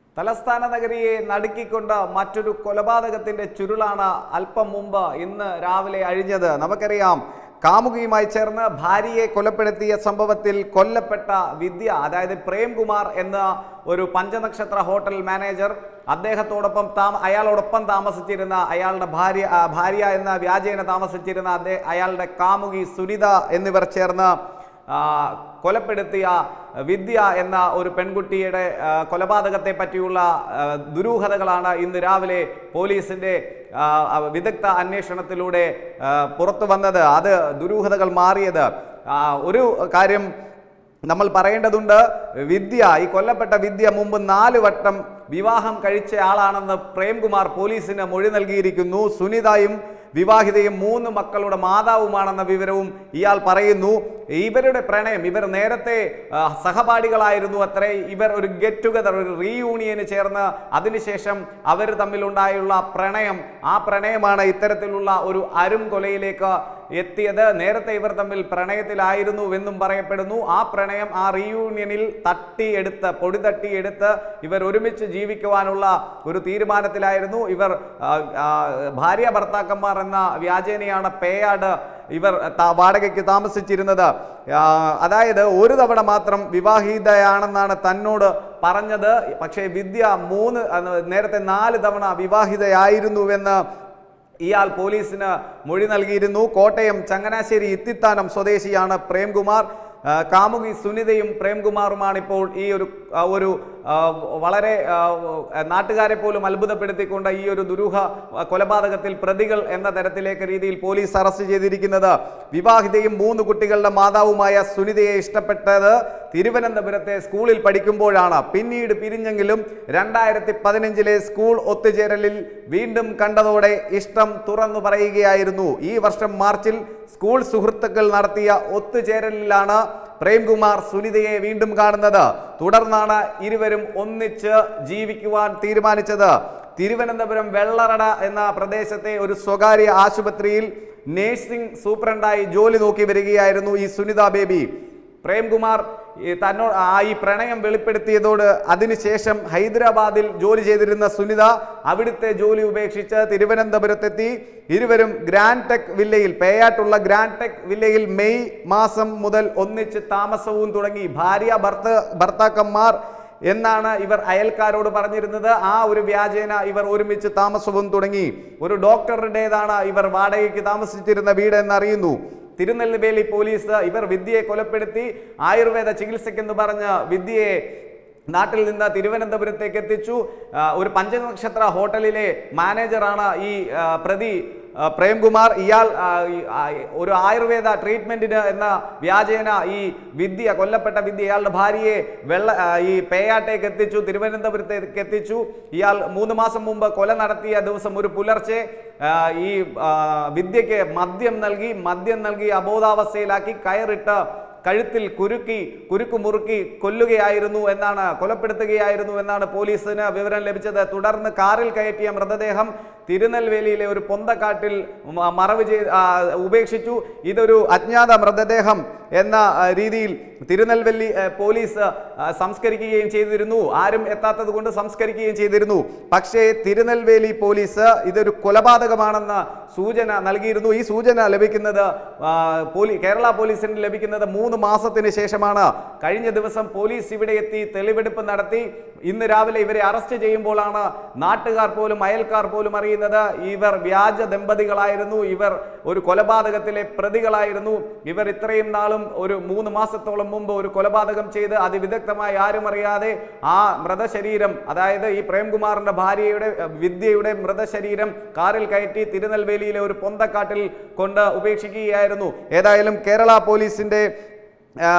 തലസ്ഥാന നഗരിയെ നടുക്കിക്കൊണ്ട് മറ്റൊരു കൊലപാതകത്തിന്റെ ചുരുളാണ് അല്പം മുമ്പ് ഇന്ന് രാവിലെ അഴിഞ്ഞത് നമുക്കറിയാം കാമുകിയുമായി ചേർന്ന് ഭാര്യയെ കൊലപ്പെടുത്തിയ സംഭവത്തിൽ കൊല്ലപ്പെട്ട വിദ്യ അതായത് പ്രേംകുമാർ എന്ന ഒരു പഞ്ചനക്ഷത്ര ഹോട്ടൽ മാനേജർ അദ്ദേഹത്തോടൊപ്പം താമ അയാളോടൊപ്പം താമസിച്ചിരുന്ന അയാളുടെ ഭാര്യ ആ, ഭാര്യ എന്ന വ്യാജേന താമസിച്ചിരുന്ന അദ്ദേഹ അയാളുടെ കാമുകി സുനിത എന്നിവർ ചേർന്ന് ആ, കൊലപ്പെടുത്തിയ വിദ്യ എന്ന ഒരു പെൺകുട്ടിയുടെ ആ, കൊലപാതകത്തെ പറ്റിയുള്ള ആ, ദുരൂഹതകളാണ് ഇന്ന് രാവിലെ പോലീസിന്റെ ആ, ആ, വിദഗ്ധ അന്വേഷണത്തിലൂടെ ആ, പുറത്തു വന്നത് അത് ദുരൂഹതകൾ മാറിയത് ആ, ഒരു കാര്യം നമ്മൾ പറയേണ്ടതുണ്ട് വിദ്യ ഈ കൊല്ലപ്പെട്ട വിദ്യ മുമ്പ് നാല് വട്ടം വിവാഹം കഴിച്ച ആളാണെന്ന് പ്രേംകുമാർ പോലീസിന് മൊഴി നൽകിയിരിക്കുന്നു സുനിതയും വിവാഹിതയും മൂന്ന് മക്കളുടെ മാതാവുമാണെന്ന വിവരവും ഇയാൾ പറയുന്നു ഇവരുടെ പ്രണയം ഇവർ നേരത്തെ ആ, സഹപാഠികളായിരുന്നു അത്രേ ഇവർ ഒരു ഗെറ്റ് ടുഗദർ ഒരു റീയൂണിയന് ചേർന്ന് അതിനുശേഷം അവർ തമ്മിലുണ്ടായുള്ള പ്രണയം ആ പ്രണയമാണ് ഇത്തരത്തിലുള്ള ഒരു അരും കൊലയിലേക്ക് എത്തിയത് നേരത്തെ ഇവർ തമ്മിൽ പ്രണയത്തിലായിരുന്നുവെന്നും പറയപ്പെടുന്നു ആ പ്രണയം ആ റീയൂണിയനിൽ തട്ടിയെടുത്ത് പൊടി തട്ടിയെടുത്ത് ഇവർ ഒരുമിച്ച് ജീവിക്കുവാനുള്ള ഒരു തീരുമാനത്തിലായിരുന്നു ഇവർ ആ, ആ, ഭാര്യ ഭർത്താക്കന്മാർ എന്ന വ്യാജേനയാണ് പേയാട് ഇവർ ത- വാടകയ്ക്ക് താമസിച്ചിരുന്നത് ആ, അതായത് ഒരു തവണ മാത്രം വിവാഹിതയാണെന്നാണ് തന്നോട് പറഞ്ഞത് പക്ഷേ വിദ്യ മൂന്ന് അന്ന് നേരത്തെ നാല് തവണ വിവാഹിതയായിരുന്നുവെന്ന് ഇയാൾ പോലീസിന് മൊഴി നൽകിയിരുന്നു കോട്ടയം ചങ്ങനാശ്ശേരി ഇത്തിത്താനം സ്വദേശിയാണ് പ്രേംകുമാർ ആ, കാമുകി സുനിതയും പ്രേംകുമാറുമാണ് ഇപ്പോൾ ഈ ഒരു ആ, ഒരു ആ, വളരെ ആ, നാട്ടുകാരെ പോലും അത്ഭുതപ്പെടുത്തിക്കൊണ്ട് ഈ ഒരു ദുരൂഹ ആ, കൊലപാതകത്തിൽ പ്രതികൾ എന്ന തരത്തിലേക്ക് രീതിയിൽ പോലീസ് അറസ്റ്റ് ചെയ്തിരിക്കുന്നത് വിവാഹിതയും മൂന്ന് കുട്ടികളുടെ മാതാവുമായ സുനിതയെ ഇഷ്ടപ്പെട്ടത് തിരുവനന്തപുരത്തെ സ്കൂളിൽ പഠിക്കുമ്പോഴാണ് പിന്നീട് പിരിഞ്ഞെങ്കിലും രണ്ടായിരത്തി പതിനഞ്ചിലെ സ്കൂൾ ഒത്തുചേരലിൽ വീണ്ടും കണ്ടതോടെ ഇഷ്ടം തുറന്നു പറയുകയായിരുന്നു ഈ വർഷം മാർച്ചിൽ സ്കൂൾ സുഹൃത്തുക്കൾ നടത്തിയ ഒത്തുചേരലിലാണ് പ്രേംകുമാർ സുനിതയെ വീണ്ടും കാണുന്നത് തുടർന്നാണ് ഇരുവരും ഒന്നിച്ച് ജീവിക്കുവാൻ തീരുമാനിച്ചത് തിരുവനന്തപുരം വെള്ളറട എന്ന പ്രദേശത്തെ ഒരു സ്വകാര്യ ആശുപത്രിയിൽ നേഴ്സിംഗ് സൂപ്രണ്ടായി ജോലി നോക്കി വരികയായിരുന്നു ഈ സുനിത ബേബി പ്രേംകുമാർ ഈ തന്നോട് ആ ഈ പ്രണയം വെളിപ്പെടുത്തിയതോട് അതിനുശേഷം ഹൈദരാബാദിൽ ജോലി ചെയ്തിരുന്ന സുനിത അവിടുത്തെ ജോലി ഉപേക്ഷിച്ച് തിരുവനന്തപുരത്തെത്തി ഇരുവരും ഗ്രാൻഡ് ടെക് വില്ലയിൽ പേയാട്ടുള്ള ഗ്രാൻഡ് ടെക് വില്ലയിൽ മെയ് മാസം മുതൽ ഒന്നിച്ച് താമസവും തുടങ്ങി ഭാര്യ ഭർത്ത ഭർത്താക്കന്മാർ എന്നാണ് ഇവർ അയൽക്കാരോട് പറഞ്ഞിരുന്നത് ആ ഒരു വ്യാജേന ഇവർ ഒരുമിച്ച് താമസവും തുടങ്ങി ഒരു ഡോക്ടറുടേതാണ് ഇവർ വാടകയ്ക്ക് താമസിച്ചിരുന്ന വീട് എന്നറിയുന്നു തിരുനെൽവേലി പോലീസ് ഇവർ വിദ്യയെ കൊലപ്പെടുത്തി ആയുർവേദ ചികിത്സയ്ക്കെന്ന് പറഞ്ഞ് വിദ്യയെ നാട്ടിൽ നിന്ന് തിരുവനന്തപുരത്തേക്ക് എത്തിച്ചു ആ, ഒരു പഞ്ചനക്ഷത്ര ഹോട്ടലിലെ മാനേജറാണ് ഈ ആ, പ്രതി ആ, പ്രേംകുമാർ ഇയാൾ ആ, ഈ, ആ, ഒരു ആയുർവേദ ട്രീറ്റ്മെന്റിന് എന്ന വ്യാജേന ഈ വിദ്യ കൊല്ലപ്പെട്ട വിദ്യ ഇയാളുടെ ഭാര്യയെ വെള്ള ആ, ഈ പേയാട്ടേക്ക് എത്തിച്ചു തിരുവനന്തപുരത്തേക്ക് എത്തിച്ചു ഇയാൾ മൂന്ന് മാസം മുമ്പ് കൊല നടത്തിയ ദിവസം ഒരു പുലർച്ചെ ആ, ഈ ആ, വിദ്യയ്ക്ക് മദ്യം നൽകി മദ്യം നൽകി അബോധാവസ്ഥയിലാക്കി കയറിട്ട് കഴുത്തിൽ കുരുക്കി കുരുക്കു മുറുക്കി കൊല്ലുകയായിരുന്നു എന്നാണ് കൊലപ്പെടുത്തുകയായിരുന്നു എന്നാണ് പോലീസിന് വിവരം ലഭിച്ചത് തുടർന്ന് കാറിൽ കയറ്റിയ മൃതദേഹം തിരുനെൽവേലിയിലെ ഒരു പൊന്തക്കാട്ടിൽ മ- മറവ് ചെയ്ത് ആ, ഉപേക്ഷിച്ചു ഇതൊരു അജ്ഞാത മൃതദേഹം എന്ന ആ, രീതിയിൽ തിരുനെൽവേലി ആ, പോലീസ് ആ, സംസ്കരിക്കുകയും ചെയ്തിരുന്നു ആരും എത്താത്തത് കൊണ്ട് സംസ്കരിക്കുകയും ചെയ്തിരുന്നു പക്ഷേ തിരുനെൽവേലി പോലീസ് ഇതൊരു കൊലപാതകമാണെന്ന് സൂചന നൽകിയിരുന്നു ഈ സൂചന ലഭിക്കുന്നത് ആ, പോലീ കേരള പോലീസിന് ലഭിക്കുന്നത് മൂന്ന് മാസത്തിന് ശേഷമാണ് കഴിഞ്ഞ ദിവസം പോലീസ് ഇവിടെ എത്തി തെളിവെടുപ്പ് നടത്തി ഇന്ന് രാവിലെ ഇവരെ അറസ്റ്റ് ചെയ്യുമ്പോഴാണ് നാട്ടുകാർ പോലും അയൽക്കാർ പോലും അറിയുന്നത് ഇവർ വ്യാജ ദമ്പതികളായിരുന്നു ഇവർ ഒരു കൊലപാതകത്തിലെ പ്രതികളായിരുന്നു ഇവർ ഇത്രയും നാളും ഒരു മൂന്ന് മാസത്തോളം മുമ്പ് ഒരു കൊലപാതകം ചെയ്ത് അതിവിദഗ്ധമായി ആരും അറിയാതെ ആ മൃതശരീരം അതായത് ഈ പ്രേംകുമാറിന്റെ ഭാര്യയുടെ അഹ്, വിദ്യയുടെ മൃതശരീരം കാറിൽ കയറ്റി തിരുനെൽവേലിയിലെ ഒരു പൊന്തക്കാട്ടിൽ കൊണ്ട് ഉപേക്ഷിക്കുകയായിരുന്നു ഏതായാലും കേരള പോലീസിന്റെ ആ,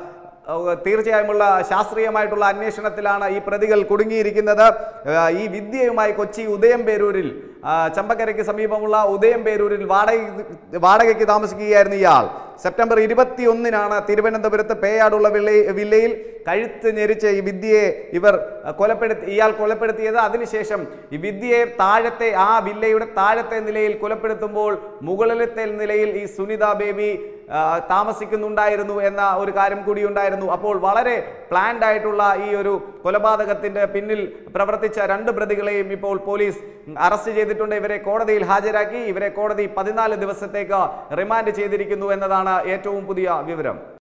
ഏഹ് തീർച്ചയായുമുള്ള ശാസ്ത്രീയമായിട്ടുള്ള അന്വേഷണത്തിലാണ് ഈ പ്രതികൾ കുടുങ്ങിയിരിക്കുന്നത് ഏഹ് ഈ വിദ്യയുമായി കൊച്ചി ഉദയംപേരൂരിൽ ആ, ചമ്പക്കരയ്ക്ക് സമീപമുള്ള ഉദയംപേരൂരിൽ വാടക വാടകയ്ക്ക് താമസിക്കുകയായിരുന്നു ഇയാൾ സെപ്റ്റംബർ ഇരുപത്തി ഒന്നിനാണ് തിരുവനന്തപുരത്ത് പേയാടുള്ള വില്ല വില്ലയിൽ കഴുത്ത് ഞെരിച്ച് ഈ വിദ്യയെ ഇവർ അഹ്, കൊലപ്പെടുത്തി ഇയാൾ കൊലപ്പെടുത്തിയത് അതിനുശേഷം ഈ വിദ്യയെ താഴത്തെ ആ വില്ലയുടെ താഴത്തെ നിലയിൽ കൊലപ്പെടുത്തുമ്പോൾ മുകളിലത്തെ നിലയിൽ ഈ സുനിത ബേബി ആ, താമസിക്കുന്നുണ്ടായിരുന്നു എന്ന ഒരു കാര്യം കൂടി ഉണ്ടായിരുന്നു അപ്പോൾ വളരെ പ്ലാൻഡ് ആയിട്ടുള്ള ഈ ഒരു കൊലപാതകത്തിന്റെ പിന്നിൽ പ്രവർത്തിച്ച രണ്ട് പ്രതികളെയും ഇപ്പോൾ പോലീസ് അറസ്റ്റ് ചെയ്തിട്ടുണ്ട് ഇവരെ കോടതിയിൽ ഹാജരാക്കി ഇവരെ കോടതി പതിനാല് ദിവസത്തേക്ക് റിമാൻഡ് ചെയ്തിരിക്കുന്നു എന്നതാണ് ഏറ്റവും പുതിയ വിവരം